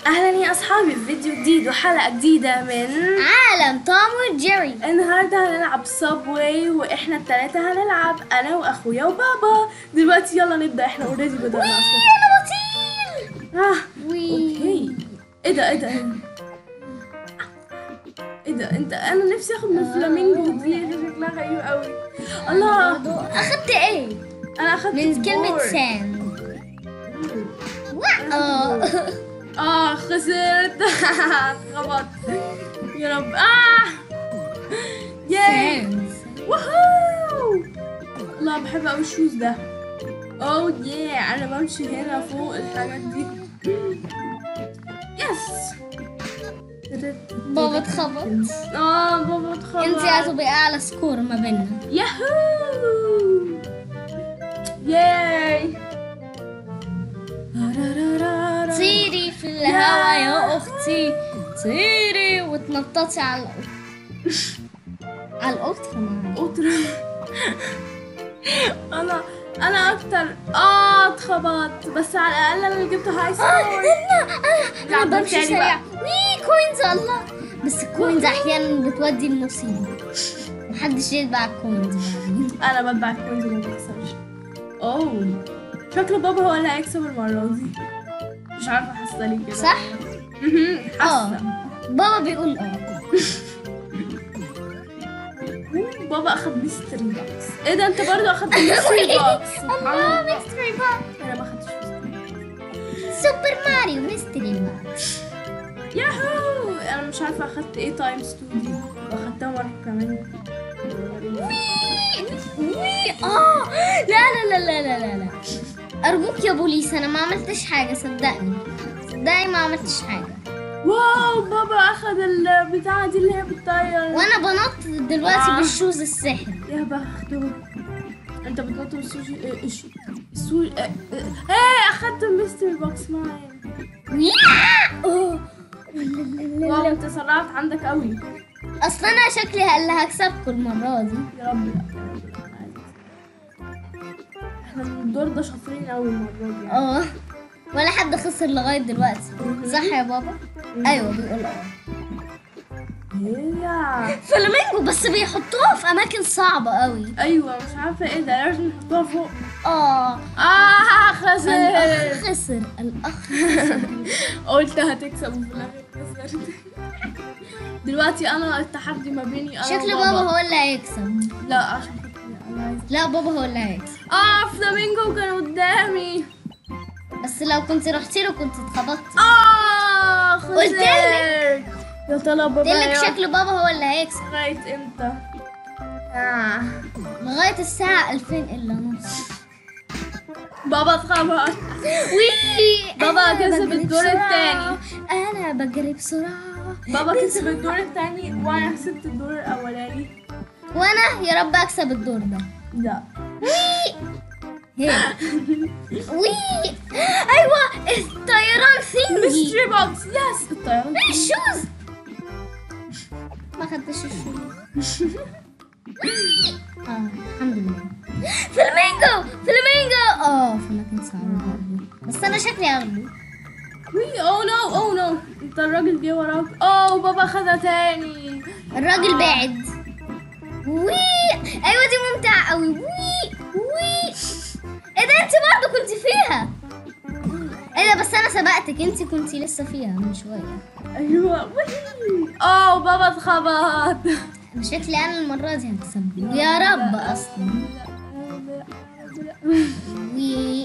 اهلا يا اصحابي في فيديو جديد وحلقه جديده من عالم توم وجيري النهارده هنلعب صابواي واحنا التلاتة هنلعب انا واخويا وبابا دلوقتي يلا نبدا احنا اوريدي بدأنا اصلا انا بطير اه وي. اوكي ايه ده ايه ده ايه ده انت انا نفسي اخد من الفلامينجو دي شكلها غريب قوي الله اخدت ايه انا اخدت من كلمة البورد. ساند واو اه خسرت خبط يا رب اه ياي ساند وهو الله بحب قوي الشوز ده اوه ياه انا بمشي هنا فوق الحاجات دي يس بابا اتخبط اه بابا اتخبط انت هتبقي اعلى سكور ما بيننا ياهو ياي طيري في الهوا يا اختي طيري وتنططي على القط على القط كمان قطر انا انا اكتر اه اتخبطت بس على الاقل انا اللي جبت هاي سكور انا انا لعبة بمشي تاني سريع بقى. وي كوينز الله بس الكوينز احيانا بتودي المصيبه محدش يتبع الكوينز بعدين انا بتبع الكوينز وما بكسبش اوه شكله بابا هو اللي هيكسب المرة دي مش عارفة حاسة ليه كده صح؟ مهم، اه حاسة بابا بيقول اه بابا اخد ميستري بوكس ايه ده انت برضو اخدت ميستري بوكس سبحان الله الله ميستري بوكس انا ما اخدتش ميستري سوبر ماريو ميستري بوكس ياهو انا مش عارفة اخدت ايه تايمز 2 دي واخدتها مرة كمان وي اه لا لا لا لا لا لا لا ارجوك يا بوليس انا ما عملتش حاجه صدقني صدقني ما عملتش حاجه واو بابا اخد البتاعة دي اللي هي بتطير وانا بنط دلوقتي آه. بالشوز السحر يا بخته انت بتنط بالسوشي ايه ايش السو ايه ايه اخدت الميستري بوكس معايا يا! أوه. واو انت سرعت عندك قوي اصل انا شكلي اللي هكسبكم المره دي يا رب لا احنا من الدور ده شاطرين قوي المره دي اه ولا حد خسر لغايه دلوقتي صح يا بابا ايوه بيقول اه هي فلامينجو بس بيحطوها في اماكن صعبه قوي ايوه مش عارفه ايه ده لازم نحطها فوق اه اه خسرت الاخ خسر الاخ قلت هتكسب وفي الاخر خسرت دلوقتي انا التحدي ما بيني انا شكل وبابا. بابا هو اللي هيكسب لا عشان كده انا عايزه لا بابا هو اللي هيكسب اه فلامينجو كان قدامي بس لو كنت رحتي له كنت اتخبطت اه خسرت قلتلك. يا ترى بابا قلت لك هيقعد شكل بابا هو اللي هيكسب لغايه امتى اه لغايه الساعه 2000 الا نص بابا اتخبط وي بابا أنا كسب بجري الدور بسرعة. التاني. انا بجري بسرعه بابا كسب الدور الثاني وانا كسبت الدور الاولاني وانا يا رب اكسب الدور ده لا وي هي وي ايوه الطيران ثينجي ميستري بوكس يس الطيران ايه الشوز ما خدتش الشوز اه الحمد لله فلامينجو فلامينجو اه في مكان صعب برضه. بس انا شكلي اغلب وي او نو او نو انت الراجل جه وراك اوه بابا خدها تاني الراجل آه. بعد وي ايوه دي ممتعه قوي وي وي ايه ده انت برضه كنت فيها ايه ده بس انا سبقتك انت كنت لسه فيها من شويه ايوه وي اوه بابا اتخبط انا شكلي انا المره دي هكسب يا رب اصلا وي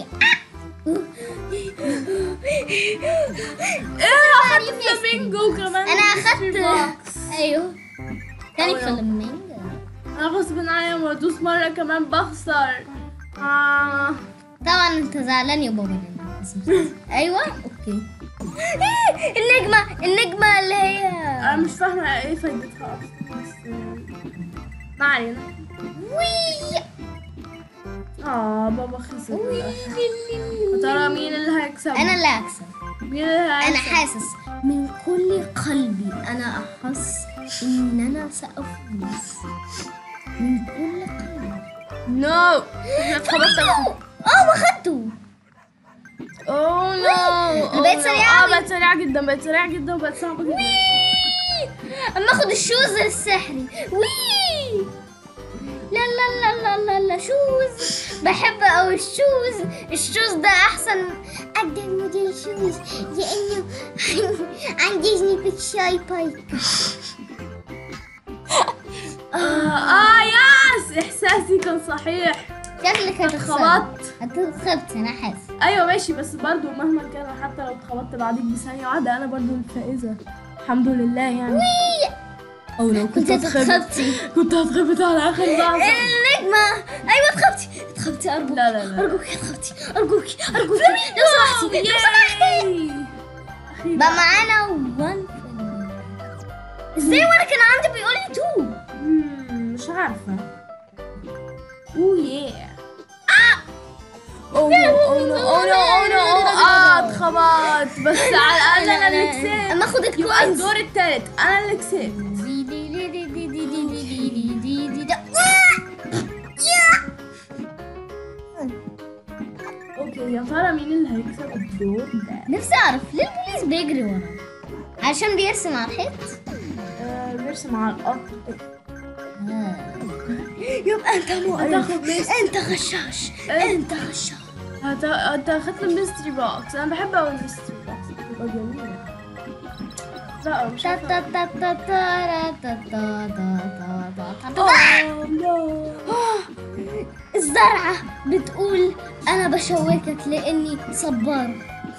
ايه اخدت فلامينجو كمان انا mystery اخدت box. ايوه تاني أيوة. فلامينجو انا غصب عني لما ادوس مره كمان بخسر آه. طبعا انت زعلان يا بابا لأنك خسرت. ايوه اوكي النجمه النجمه اللي هي انا مش فاهمه ايه فايدتها اصلا بس ما علينا وي اه بابا خسر وي للأسف. يا ترى مين اللي هيكسب انا اللي هكسب مين اللي هيكسب انا حاسس من كل قلبي انا احس ان انا سافوز من كل قلبي نو احنا اتخبطنا اه واخدته اوه نو أنا بقيت سريعة اه أوي. بقت سريعة جدا بقت سريعة جدا وبقت صعبة جدا اما اخد الشوز السحري وي لا لا لا لا لا لا شوز بحب قوي الشوز الشوز ده احسن اجدد موديل شوز لانه عندي سنيبك شاي بايك اه, آه ياس احساسي كان صحيح شكلك هتخسر اتخبطت هتخبط انا حاسس ايوه ماشي بس برضو مهما كان حتى لو اتخبطت بعديك بثانية واحدة انا برضو الفائزة الحمد لله يعني او لو كنت هتتخبطي كنت هتخبط على اخر لحظة النجمة ايوه اتخبطي اتخبطي ارجوك لا لا لا ارجوكي اتخبطي ارجوكي ارجوكي لو سمحتي لو سمحتي ياي. أخيراً. بقى معانا 1 ازاي وانا كان عندي بيقول لي 2 مم، مش عارفة اوه ياه اوه نو اوه نو اوه نو اوه نو اه اتخبطت بس على الاقل انا اللي كسبت اما اخد يبقى الكوينز الدور التالت انا اللي كسبت اوكي يا ترى مين اللي هيكسب الدور ده نفسي اعرف ليه البوليس بيجري ورا عشان بيرسم على الحيط آه، بيرسم على القطر يبقى انت هتاخد ميس انت غشاش انت غشاش هت... انت اخدت الميستري بوكس انا بحب اوي الميستري بوكس بتبقى جميلة لا مش تا عارفة تا تا تا تا تا تا تا تا تا تا. اوه نو الزرعة بتقول أنا بشوكك لأني صبار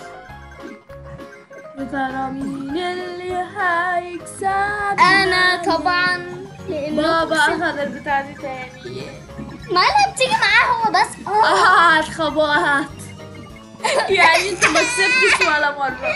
يا ترى مين اللي هيكسب أنا طبعا لأنه بابا اخذ البتاع دي تاني ما أنا بتيجي معاه هو بس آه. اه اتخبطت يعني انت ما كسبتش ولا مرة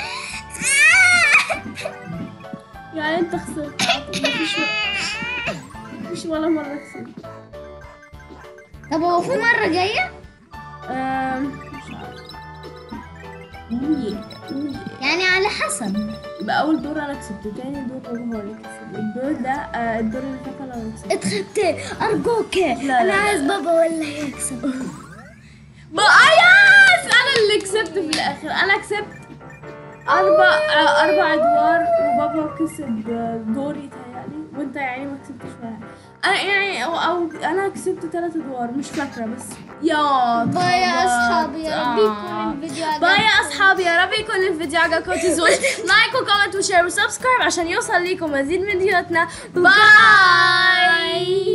يعني انت خسرت مفيش مفيش ولا مرة كسبت طب هو في مرة جاية أم، مش عارفة أوه، أوه. يعني على حسب يبقى أول دور أنا كسبته تاني دور بابا هو اللي كسب الدور ده آه، الدور اللي فات أنا اللي كسبت اتخبت أرجوك لا، أنا لا. عايز بابا ولا يكسب بقى ياس أنا اللي كسبت في الآخر أنا كسبت أربع آه، أربع أدوار وبابا كسب آه، دوري تهيألي وأنت يعني ما كسبتش ولا حاجة. أنا يعني أو, أو أنا كسبت ثلاث أدوار مش فاكرة بس يا باي يا اتخبطت. أصحابي يا رب يكون آه. الفيديو عجبكم باي يا اصحابي يا رب يكون الفيديو عجبكم تنسوش لايك وكومنت وشير وسبسكرايب عشان يوصل لكم مزيد من فيديوهاتنا باي